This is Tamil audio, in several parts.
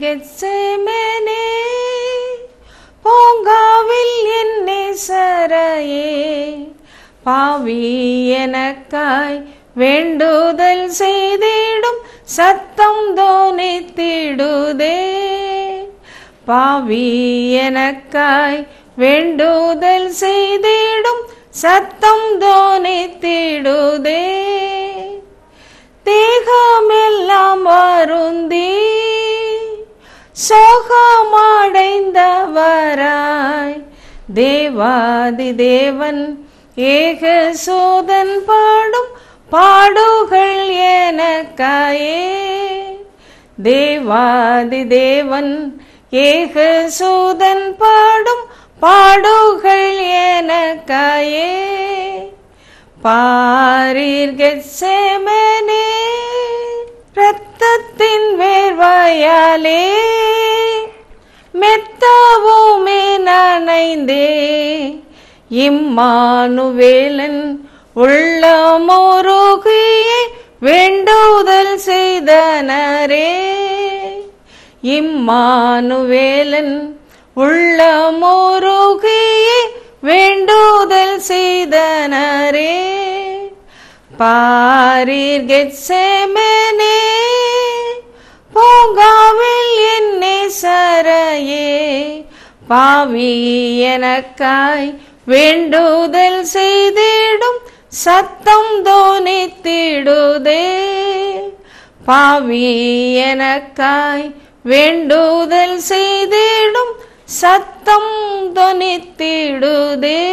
கெத்செமனே பூங்காவில் என் நேசரையே பாவி எனக்காய் வேண்டுதல் செய்திடும் சத்தம் தோனித்திடுதே பாவி எனக்காய் வேண்டுதல் செய்திடும் சத்தம் தோனித்திடுதே தேகமெல்லாம் வருந்தி சோகமடைந்தவராய் தேவாதி தேவன் ஏக சோதன் பாடும் பாடுகள் எனக்காயே தேவாதி தேவன் ஏக சூதன் பாடும் பாடுகள் எனக்காயே பாரீர் கெத்செமனே இரத்தத்தின் வேர்வையாலே மெத்தவுமே நனைந்தே இம்மானுவேலன் உள்ளமுருகியே வேண்டுதல் செய்தனரே இம்மானுவேலன் உள்ளமுருகியே வேண்டுதல் செய்தனரே பாரீர் கெத்செமனே பூங்காவில் என் நேசரையே பாவி எனக்காய் வேண்டுதல் செய்திடும் சத்தம் தோனித்திடுதே பாவி எனக்காய் வேண்டுதல் செய்திடும் சத்தம் தொனித்திடுதே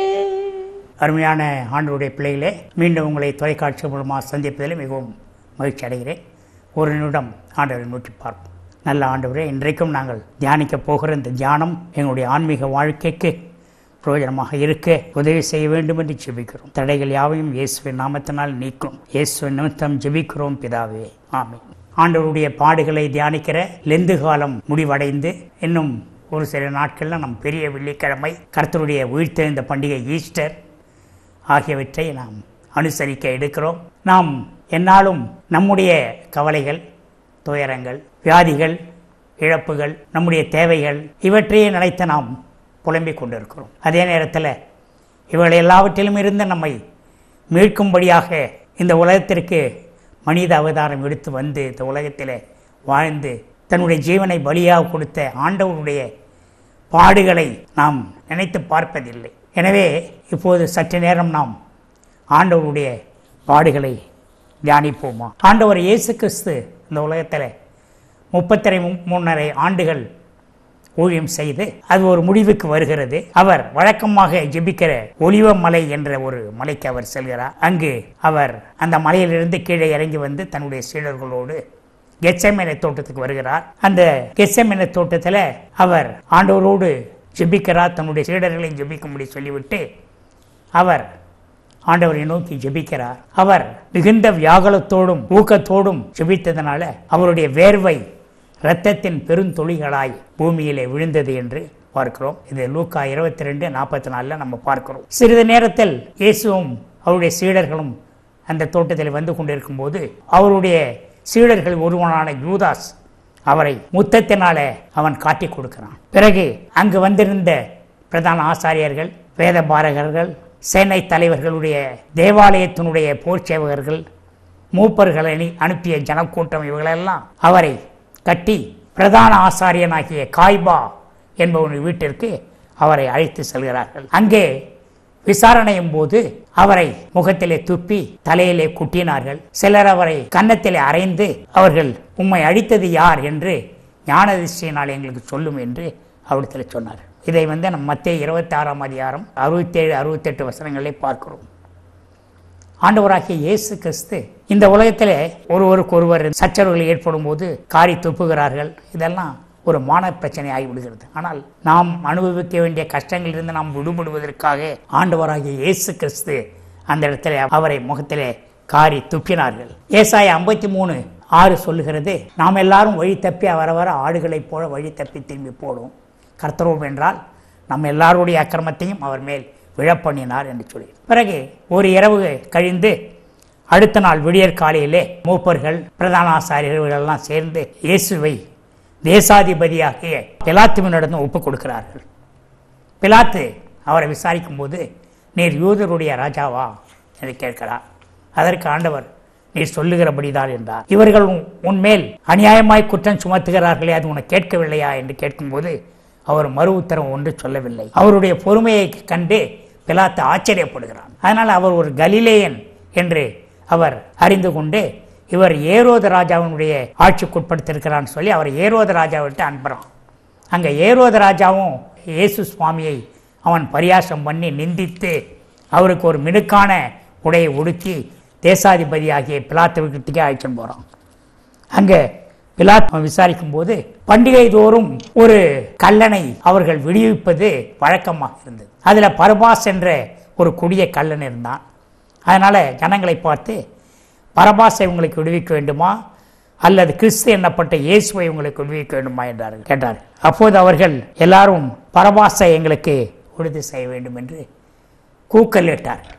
அருமையான ஆண்டவருடைய பிள்ளைகளே மீண்டும் உங்களை தொலைக்காட்சி மூலமாக சந்திப்பதில் மிகவும் மகிழ்ச்சி அடைகிறேன் ஒரு நிமிடம் ஆண்டவரை நோக்கி பார்ப்போம் நல்ல ஆண்டவரே இன்றைக்கும் நாங்கள் தியானிக்க போகிற இந்த தியானம் எங்களுடைய ஆன்மீக வாழ்க்கைக்கு பிரயோஜனமாக இருக்க உதவி செய்ய வேண்டும் என்று ஜெபிக்கிறோம் தடைகள் யாவையும் இயேசுவின் நாமத்தினால் நீக்கும் இயேசுவின் நிமித்தம் ஜெபிக்கிறோம் பிதாவே ஆமென் ஆண்டவருடைய பாடுகளை தியானிக்கிற லெந்து காலம் முடிவடைந்து இன்னும் ஒரு சில நாட்களில் நம் பெரிய வெள்ளிக்கிழமை கர்த்தருடைய உயிர்த்தெழுந்த பண்டிகை ஈஸ்டர் ஆகியவற்றை நாம் அனுசரிக்க எடுக்கிறோம் நாம் என்னாலும் நம்முடைய கவலைகள் துயரங்கள் வியாதிகள் இழப்புகள் நம்முடைய தேவைகள் இவற்றையே நினைத்து நாம் புலம்பிக் கொண்டிருக்கிறோம் அதே நேரத்தில் இவர்கள் எல்லாவற்றிலும் இருந்து நம்மை மீட்கும்படியாக இந்த உலகத்திற்கு மனித அவதாரம் எடுத்து வந்து இந்த உலகத்தில் வாழ்ந்து தன்னுடைய ஜீவனை பலியாக கொடுத்த ஆண்டவருடைய பாடுகளை நாம் நினைத்து பார்ப்பதில்லை எனவே இப்போது சற்று நேரம் நாம் ஆண்டவருடைய பாடுகளை தியானிப்போமா ஆண்டவர் இயேசு கிறிஸ்து இந்த உலகத்தில் முப்பத்தரை மூணரை ஆண்டுகள் ஊழியம் செய்து அது ஒரு முடிவுக்கு வருகிறது அவர் வழக்கமாக ஜெபிக்கிற ஒலிவ மலை என்ற ஒரு மலைக்கு அவர் செல்கிறார் அங்கு அவர் அந்த மலையிலிருந்து கீழே இறங்கி வந்து தன்னுடைய சீடர்களோடு கெச்சமென தோட்டத்துக்கு வருகிறார் அந்த கெச்சமென தோட்டத்தில் அவர் ஆண்டவரோடு ஜெபிக்கிறார் தன்னுடைய சீடர்களையும் ஜெபிக்கும்படி சொல்லிவிட்டு அவர் ஆண்டவரை நோக்கி ஜெபிக்கிறார் அவர் மிகுந்த வியாகுலத்தோடும் ஊக்கத்தோடும் ஜெபித்ததனால அவருடைய வேர்வை இரத்தத்தின் பெருந்தொழிகளாய் பூமியிலே விழுந்தது என்று பார்க்கிறோம் இது லூக்கா இருபத்தி ரெண்டு நாற்பத்தி நாலில் நம்ம பார்க்கிறோம் சிறிது நேரத்தில் இயேசுவும் அவருடைய சீடர்களும் அந்த தோட்டத்தில் வந்து கொண்டிருக்கும் போது அவருடைய சீடர்கள் ஒருவனான யூதாஸ் அவரை முத்தத்தினால அவன் காட்டிக் கொடுக்கிறான் பிறகு அங்கு வந்திருந்த பிரதான ஆசாரியர்கள் வேத பாரகர்கள் சேனை தலைவர்களுடைய தேவாலயத்தினுடைய போர் சேவகர்கள் மூப்பர்களை அனுப்பிய ஜனக்கூட்டம் இவர்களெல்லாம் அவரை கட்டி பிரதான ஆசாரியனாகிய காய்பா என்பவன் வீட்டிற்கு அவரை அழைத்து செல்கிறார்கள் அங்கே விசாரணையும் போது அவரை முகத்திலே துப்பி தலையிலே குட்டினார்கள் சிலர் அவரை கன்னத்திலே அரைந்து அவர்கள் உம்மை அழித்தது யார் என்று ஞானதிசையினால் எங்களுக்கு சொல்லும் என்று அவிடத்தில் சொன்னார் இதை வந்து நம்ம மத்திய இருபத்தி ஆறாம் அதிகாரம் அறுபத்தேழு அறுபத்தெட்டு வசனங்களை பார்க்கிறோம் ஆண்டவராகிய இயேசு கிறிஸ்து இந்த உலகத்தில் ஒருவருக்கு ஒருவர் சச்சரவுகள் ஏற்படும் போது காரி துப்புகிறார்கள் இதெல்லாம் ஒரு மான பிரச்சனை ஆகிவிடுகிறது ஆனால் நாம் அனுபவிக்க வேண்டிய கஷ்டங்களிலிருந்து நாம் விடுபடுவதற்காக ஆண்டவராகிய இயேசு கிறிஸ்து அந்த இடத்துல அவரை முகத்திலே காரி துப்பினார்கள் ஏசாய ஐம்பத்தி மூணு ஆறு சொல்லுகிறது நாம் எல்லாரும் வழி தப்பி வர வர ஆடுகளைப் போல வழி தப்பி திரும்பி போடும் கர்த்தரோம் என்றால் நம்ம எல்லாருடைய அக்கிரமத்தையும் அவர் மேல் விழப்பண்ணினார் என்று சொல்லி பிறகு ஒரு இரவு கழிந்து அடுத்த நாள் விடியற் காலையிலே மூப்பர்கள் பிரதான ஆசாரியர்கள் எல்லாம் சேர்ந்து இயேசுவை தேசாதிபதியாகிய பிலாத்துவினிடம் ஒப்புக் கொடுக்கிறார்கள் பிலாத்து அவரை விசாரிக்கும்போது நீர் யூதருடைய ராஜாவா என்று கேட்கிறார் அதற்கு ஆண்டவர் நீர் சொல்லுகிறபடிதான் என்றார் இவர்கள் உன்- உன்மேல் அநியாயமாய் குற்றம் சுமத்துகிறார்களே அது உனக்கு கேட்கவில்லையா என்று கேட்கும்போது அவர் மறு உத்தரம் ஒன்று சொல்லவில்லை அவருடைய பொறுமையை கண்டு பிலாத்து ஆச்சரியப்படுகிறார் அதனால் அவர் ஒரு கலிலேயன் என்று அவர் அறிந்து கொண்டு இவர் ஏரோத ராஜாவினுடைய ஆட்சிக்குட்படுத்திருக்கிறான்னு சொல்லி அவர் ஏரோத ராஜாவிட்டு அனுப்புகிறான் அங்கே ஏரோத ராஜாவும் இயேசு சுவாமியை அவன் பரியாசம் பண்ணி நிந்தித்து அவருக்கு ஒரு மினுக்கான உடையை உடுத்தி தேசாதிபதியாகிய பிலாத்துவிட்டே அழைச்சின்னு போகிறான் அங்கே பிலாத் விசாரிக்கும் போது பண்டிகை தோறும் ஒரு கல்லனை அவர்கள் விடுவிப்பது வழக்கமாக இருந்தது அதில் பரபாஸ் என்ற ஒரு கொடிய கல்லன் இருந்தான் அதனால் ஜனங்களை பார்த்து பரபாசை உங்களுக்கு விடுவிக்க வேண்டுமா அல்லது கிறிஸ்து எண்ணப்பட்ட இயேசுவை உங்களுக்கு விடுவிக்க வேண்டுமா என்றார்கள் கேட்டார்கள் அப்போது அவர்கள் எல்லாரும் பரபாசை எங்களுக்கு விடுதி செய்ய வேண்டும் என்று கூக்கலிட்டார்கள்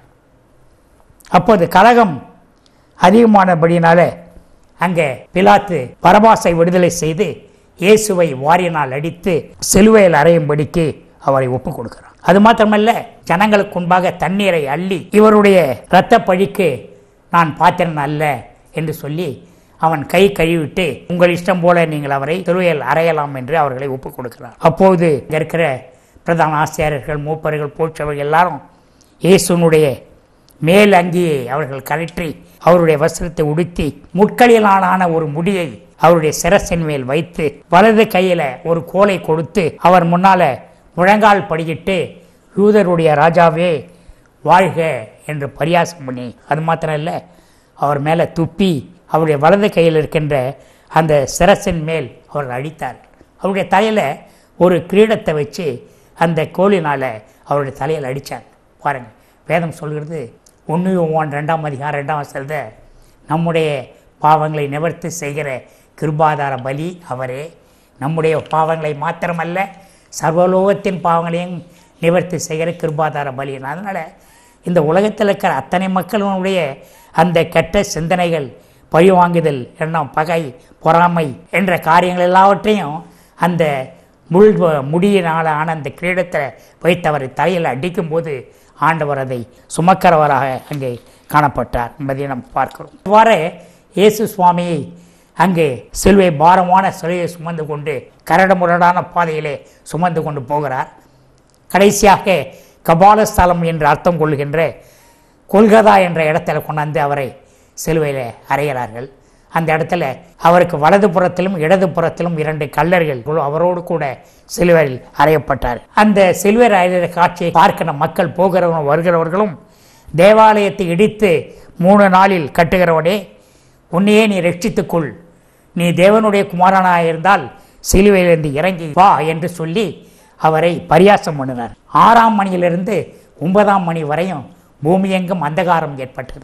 அப்போது கலகம் அதிகமானபடியினால அங்கே பிலாத்து பரபாசை விடுதலை செய்து இயேசுவை வாரியினால் அடித்து சிலுவையில் அறையும்படிக்கு அவரை ஒப்புக் கொடுக்கிறார் அது மாத்திரமல்ல ஜனங்களுக்கு முன்பாக தண்ணீரை அள்ளி இவருடைய இரத்த பழிக்கு நான் பாத்திரன் அல்ல என்று சொல்லி அவன் கை கழுவிட்டு உங்கள் இஷ்டம் போல நீங்கள் அவரை சிலுவையில் அறையலாம் என்று அவர்களை ஒப்புக் கொடுக்கிறார் அப்போது இங்க இருக்கிற பிரதான ஆசிரியர்கள் மூப்பர்கள் போற்றவர்கள் எல்லாரும் இயேசுனுடைய மேல் அங்கியை அவர்கள் கழற்றி அவருடைய வஸ்திரத்தை உடுத்தி முட்களிலான ஒரு முடியை அவருடைய சிரசின் மேல் வைத்து வலது கையில ஒரு கோலை கொடுத்து அவர் முன்னால முழங்கால் படியிட்டு யூதருடைய ராஜாவே வாழ்க என்று பரியாசம் பண்ணி அது மாத்திரம் இல்லை அவர் மேலே துப்பி அவருடைய வலது கையில் இருக்கின்ற அந்த சிரசின் மேல் அவர்கள் அடித்தார் அவருடைய தலையில் ஒரு கிரீடத்தை வச்சு அந்த கோலினால் அவருடைய தலையில் அடித்தார் பாருங்கள் வேதம் சொல்கிறது ஒன்று ஒன் ரெண்டாம் அதிகாரம் ரெண்டாம் வசனத்துல நம்முடைய பாவங்களை நிவர்த்தி செய்கிற கிருபாதார பலி அவரே நம்முடைய பாவங்களை மாத்திரமல்ல சர்வலோகத்தின் பாவங்களையும் நிவர்த்தி செய்கிற கிருபாதார பலி அதனால் இந்த உலகத்தில் இருக்கிற அத்தனை மக்களுடைய அந்த கெட்ட சிந்தனைகள் பழிவாங்குதல் எண்ணம் பகை பொறாமை என்ற காரியங்கள் எல்லாவற்றையும் அந்த முள் முடியினால் ஆன அந்த கிரீடத்தை வைத்தவரை தலையில் அடிக்கும்போது ஆண்டவர் அதை சுமக்கிறவராக அங்கே காணப்பட்டார் என்பதை நாம் பார்க்கிறோம் இவ்வாறு இயேசு சுவாமியை அங்கே சிலுவை பாரமான சிலுவையை சுமந்து கொண்டு கரடுமுரடான பாதையிலே சுமந்து கொண்டு போகிறார் கடைசியாக கபாலஸ்தலம் என்று அர்த்தம் கொள்கின்ற கொல்கதா என்ற இடத்துல கொண்டாந்து அவரை சிலுவையில் அறைகிறார்கள் அந்த இடத்துல அவருக்கு வலது புறத்திலும் இடது புறத்திலும் இரண்டு கல்லர்கள் அவரோடு கூட சிலுவையில் அறையப்பட்டார் அந்த சிலுவையில் அறைகிற காட்சியை பார்க்கிற மக்கள் போகிறவரும் வருகிறவர்களும் தேவாலயத்தை இடித்து மூணு நாளில் கட்டுகிறவனே உன்னையே நீ ரட்சித்துக்கொள் நீ தேவனுடைய குமாரனாக இருந்தால் சிலுவையிலிருந்து இறங்கி வா என்று சொல்லி அவரை பரியாசம் பண்ணினார் ஆறாம் மணியிலிருந்து ஒன்பதாம் மணி வரையும் பூமியெங்கும் அந்தகாரம் ஏற்பட்டது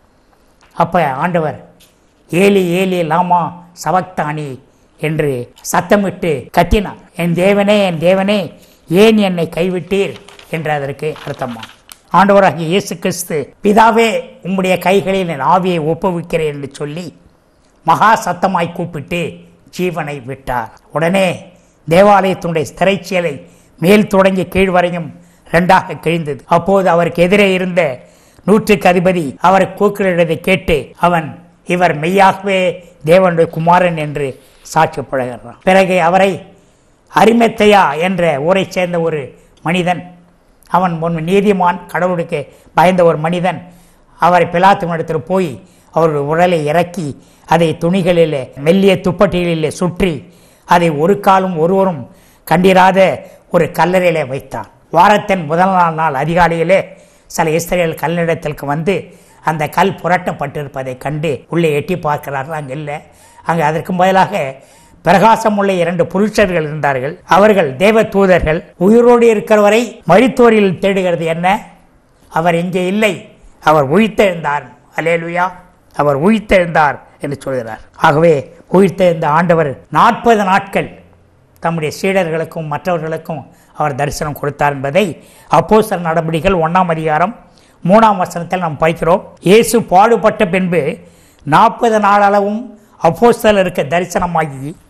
அப்போ ஆண்டவர் ஏலி ஏலி லாமா சவக்தானி என்று சத்தமிட்டு கத்தினார் என் தேவனே என் தேவனே ஏன் என்னை கைவிட்டீர் என்று அதற்கு அர்த்தமா ஆண்டவராகிய இயேசு கிறிஸ்து பிதாவே உம்முடைய கைகளில் என் ஆவியை ஒப்புவிக்கிறேன் என்று சொல்லி மகா சத்தமாய் கூப்பிட்டு ஜீவனை விட்டார் உடனே தேவாலயத்தினுடைய திரைச்சீலை மேல் தொடங்கி கீழ் வரையும் ரெண்டாக கிழிந்தது அப்போது அவருக்கு எதிரே இருந்த நூற்றுக்கு அதிபதி அவரை கூக்குரலிடதை கேட்டு அவன் இவர் மெய்யாகவே தேவனுடைய குமாரன் என்று சாட்சிப்படுகிறான் பிறகு அவரை அரிமெத்தையா என்ற ஊரைச் சேர்ந்த ஒரு மனிதன் அவன் முன் நீதிமான் கடவுளுக்கு பயந்த ஒரு மனிதன் அவரை பிலாத்துவனிடத்தில் போய் அவருடைய உடலை இறக்கி அதை துணிகளிலே மெல்லிய துப்பட்டிகளிலே சுற்றி அதை ஒரு காலும் ஒருவரும் கண்டிராத ஒரு கல்லறையிலே வைத்தான் வாரத்தின் முதல் நாள் நாள் அதிகாலையிலே சில இஸ்ரேல் கல்லிடத்திற்கு வந்து அந்த கல் புரட்டப்பட்டிருப்பதை கண்டு உள்ளே எட்டி பார்க்கிறார்கள் அங்கே இல்லை அங்கே அதற்கு பதிலாக பிரகாசம் உள்ள இரண்டு புருஷர்கள் இருந்தார்கள் அவர்கள் தேவ தூதர்கள் உயிரோடு இருக்கிறவரை மரித்தோரில் தேடுகிறது என்ன அவர் இங்கே இல்லை அவர் உயிர்த்தெழுந்தார் அலேலுயா அவர் உயிர்த்தெழுந்தார் என்று சொல்கிறார் ஆகவே உயிர்த்தெழுந்த ஆண்டவர் நாற்பது நாட்கள் தம்முடைய சீடர்களுக்கும் மற்றவர்களுக்கும் அவர் தரிசனம் கொடுத்தார் என்பதை அப்போஸ்தலர் நடவடிக்கைகள் ஒன்றாம் அதிகாரம் மூணாம் வசனத்தில் நாம் படிக்கிறோம் இயேசு பாடுபட்ட பின்பு நாற்பது நாளளவும் அப்போஸ்தலருக்கு தரிசனமாகி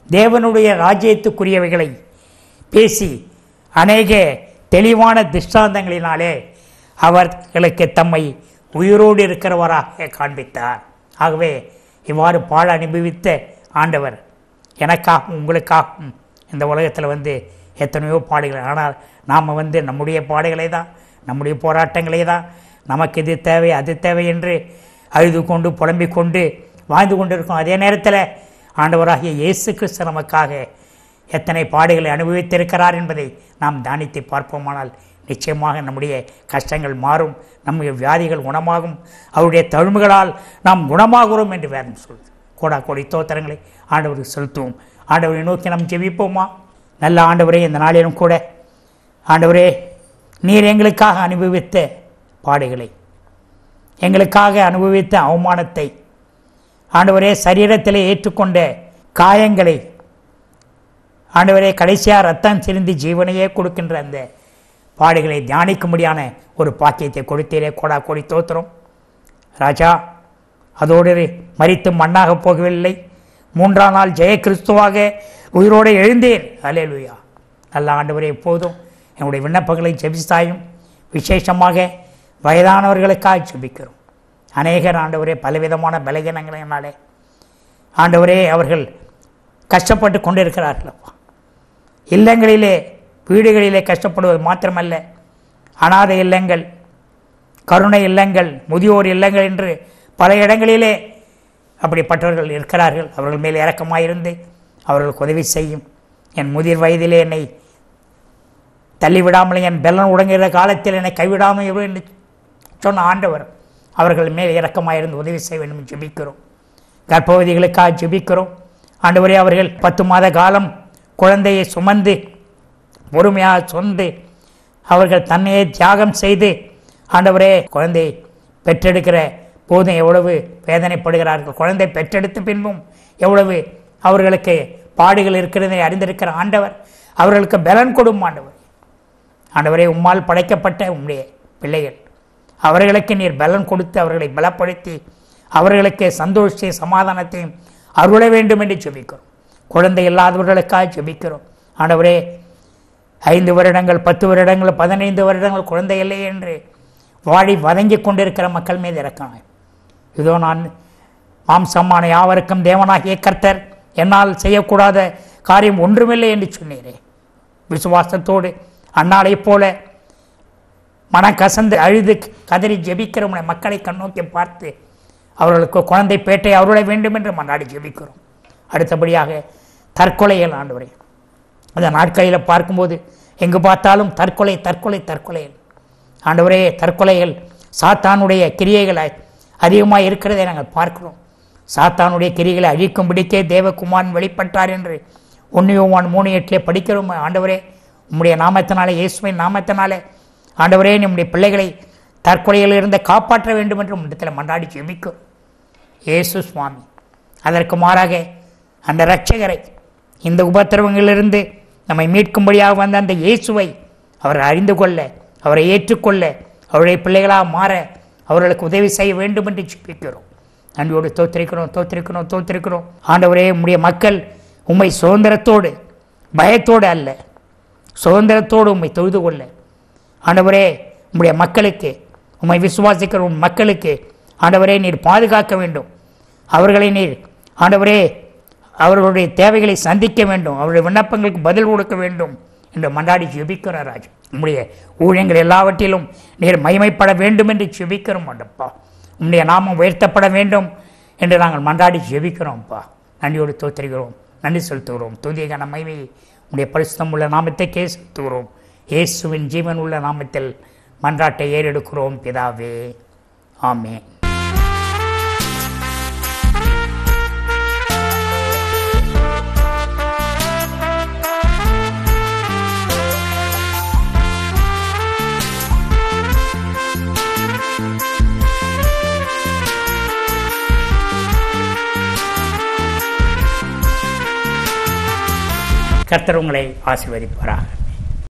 தேவனுடைய ராஜ்யத்துக்குரியவைகளை பேசி அநேக தெளிவான திஷ்டாந்தங்களினாலே அவர்களுக்கு தம்மை உயிரோடு இருக்கிறவராக காண்பித்தார் ஆகவே இவ்வாறு பாட அனுபவித்த ஆண்டவர் எனக்காகவும் உங்களுக்காகவும் இந்த உலகத்தில் வந்து எத்தனையோ பாடுகள் ஆனால் நாம் வந்து நம்முடைய பாடுகளை தான் நம்முடைய போராட்டங்களே தான் நமக்கு இது தேவை அது தேவை என்று அழுது கொண்டு புலம்பிக் கொண்டு வாழ்ந்து கொண்டிருக்கோம் அதே நேரத்தில் ஆண்டவராகிய இயேசு கிறிஸ்து நமக்காக எத்தனை பாடுகளை அனுபவித்திருக்கிறார் என்பதை நாம் தானித்து பார்ப்போமானால் நிச்சயமாக நம்முடைய கஷ்டங்கள் மாறும் நம்முடைய வியாதிகள் குணமாகும் அவருடைய தழும்புகளால் நாம் குணமாகிறோம் என்று வேதம் சொல்லுது கோடா கோடி தோத்திரங்களை ஆண்டவருக்கு செலுத்துவோம் ஆண்டவரை நோக்கி நாம் ஜெபிப்போமா நல்ல ஆண்டவரே இந்த நாளிலும் கூட ஆண்டவரே நீர் எங்களுக்காக அனுபவித்த பாடுகளை எங்களுக்காக அனுபவித்த அவமானத்தை ஆண்டவரே சரீரத்திலே ஏற்றுக்கொண்ட காயங்களை ஆண்டவரே கடைசியாக ரத்தம் சிரிந்து ஜீவனையே கொடுக்கின்ற அந்த பாடுகளை தியானிக்கும்படியான ஒரு பாக்கியத்தை கொடுத்தீரே கோடா கோடி தோத்திரம் ராஜா அதோடு மறித்து மண்ணாக போகவில்லை மூன்றாம் நாள் ஜெய கிறிஸ்துவாக உயிரோடு எழுந்தேன் அலேலுயா நல்ல ஆண்டவரே எப்போதும் என்னுடைய விண்ணப்பங்களை ஜெபித்தாயும் விசேஷமாக வயதானவர்களுக்காக ஜெபிக்கிறோம் அநேகர் ஆண்டவரே பலவிதமான பலகீனங்களினாலே ஆண்டவரே அவர்கள் கஷ்டப்பட்டு கொண்டிருக்கிறார்கள் அப்பா இல்லங்களிலே வீடுகளிலே கஷ்டப்படுவது மாத்திரமல்ல அனாதை இல்லங்கள் கருணை இல்லங்கள் முதியோர் இல்லங்கள் என்று பல இடங்களிலே அப்படிப்பட்டவர்கள் இருக்கிறார்கள் அவர்கள் மேல் இரக்கமாயிருந்து அவர்களுக்கு உதவி செய்யும் என் முதிர் வயதிலே என்னை தள்ளிவிடாமல் என் பெலன் உடங்குகிற காலத்தில் என்னை கைவிடாமல் இரு என்று சொன்ன ஆண்டவர் அவர்கள் மேல் இரக்கமாயிருந்து உதவி செய்ய வேண்டும் என்று ஜெபிக்கிறோம் கர்ப்பவதிகளுக்காக ஜெபிக்கிறோம் ஆண்டவரே அவர்கள் பத்து மாத காலம் குழந்தையை சுமந்து பொறுமையாக சொந்து அவர்கள் தன்னையே தியாகம் செய்து ஆண்டவரே குழந்தையை பெற்றெடுக்கிற போதும் எவ்வளவு வேதனைப்படுகிறார்கள் குழந்தை பெற்றெடுத்த பின்பும் எவ்வளவு அவர்களுக்கு பாடுகள் இருக்கிறதை அறிந்திருக்கிற ஆண்டவர் அவர்களுக்கு பலன் கொடும் ஆண்டவர் ஆண்டவரே உம்மால் படைக்கப்பட்ட உம்முடைய பிள்ளைகள் அவர்களுக்கு நீர் பலன் கொடுத்து அவர்களை பலப்படுத்தி அவர்களுக்கு சந்தோஷத்தையும் சமாதானத்தையும் அருள வேண்டும் என்று ஜெபிக்கிறோம் குழந்தை இல்லாதவர்களுக்காக ஜெபிக்கிறோம் ஆண்டவரே ஐந்து வருடங்கள் பத்து வருடங்கள் பதினைந்து வருடங்கள் குழந்தை இல்லை என்று வாடி வதங்கி கொண்டிருக்கிற மக்கள் மீது இறக்கணும் இதோ நான் மாம்சமான யாவருக்கும் தேவனாகிய கர்த்தர் என்னால் செய்யக்கூடாத காரியம் ஒன்றுமில்லை என்று சொன்னீரே விசுவாசத்தோடு அன்னாளைப் போல மனக்கசந்து அழுது கதறி ஜெபிக்கிற உம்முடைய மக்களை கண்ணோக்கி பார்த்து அவர்களுக்கு குழந்தை பேட்டை அருள வேண்டும் என்று மன்றாடி ஜெபிக்கிறோம் அடுத்தபடியாக தற்கொலைகள் ஆண்டவரே அந்த நாட்களில் பார்க்கும்போது எங்கு பார்த்தாலும் தற்கொலை தற்கொலை தற்கொலைகள் ஆண்டவரே தற்கொலைகள் சாத்தானுடைய கிரியைகள் அதிகமாக இருக்கிறதை நாங்கள் பார்க்கிறோம் சாத்தானுடைய கிரிகளை அழிக்கும்படிக்கே தேவகுமாரன் வெளிப்பட்டார் என்று ஒன்னியோவான் மூணு எட்டிலே படிக்கிறோம் ஆண்டவரே உம்முடைய நாமத்தினாலே இயேசுவின் நாமத்தினாலே ஆண்டவரே நம்முடைய பிள்ளைகளை தற்கொலையில் இருந்து காப்பாற்ற வேண்டும் என்று இடத்தில் மன்றாடி ஜெபிக்கும் இயேசு சுவாமி அதற்கு மாறாக அந்த இரட்சகரை இந்த உபத்திரவங்களிலிருந்து நம்மை மீட்கும்படியாக வந்த அந்த இயேசுவை அவர் அறிந்து கொள்ள அவரை ஏற்றுக்கொள்ள அவருடைய பிள்ளைகளாக மாற அவர்களுக்கு உதவி செய்ய வேண்டும் என்று ஜெபிக்கிறோம் நன்றியோடு தோத்திருக்கிறோம் தோத்திருக்கிறோம் தோத்திருக்கிறோம் ஆண்டவரே உம்முடைய மக்கள் உம்மை சுதந்திரத்தோடு பயத்தோடு அல்ல சுதந்திரத்தோடு உம்மை தொழுது கொள்ள ஆண்டவரே உம்முடைய மக்களுக்கு உம்மை விசுவாசிக்கிற உம் மக்களுக்கு ஆண்டவரே நீர் பாதுகாக்க வேண்டும் அவர்களை நீர் ஆண்டவரே அவர்களுடைய தேவைகளை சந்திக்க வேண்டும் அவருடைய விண்ணப்பங்களுக்கு பதில் கொடுக்க வேண்டும் என்று மன்றாடி ஜெபிக்கிறார் ராஜா உம்முடைய ஊழியங்கள் எல்லாவற்றிலும் நீர் மகிமைப்பட வேண்டும் என்று ஜெபிக்கிறோம் ஆண்டப்பா உம்முடைய நாமம் உயர்த்தப்பட வேண்டும் என்று நாங்கள் மன்றாடி ஜெபிக்கிறோம்ப்பா நன்றியோடு தோத்திருக்கிறோம் நன்றி செலுத்துகிறோம் துதிய மகிமையை உடைய பரிசுத்தம் உள்ள நாமத்தைக்கே செலுத்துகிறோம் இயேசுவின் ஜீவன் உள்ள நாமத்தில் மன்றாட்டை ஏறெடுக்கிறோம் பிதாவே ஆமென் கர்த்தர் உங்களை ஆசீர்வதிப்பாராக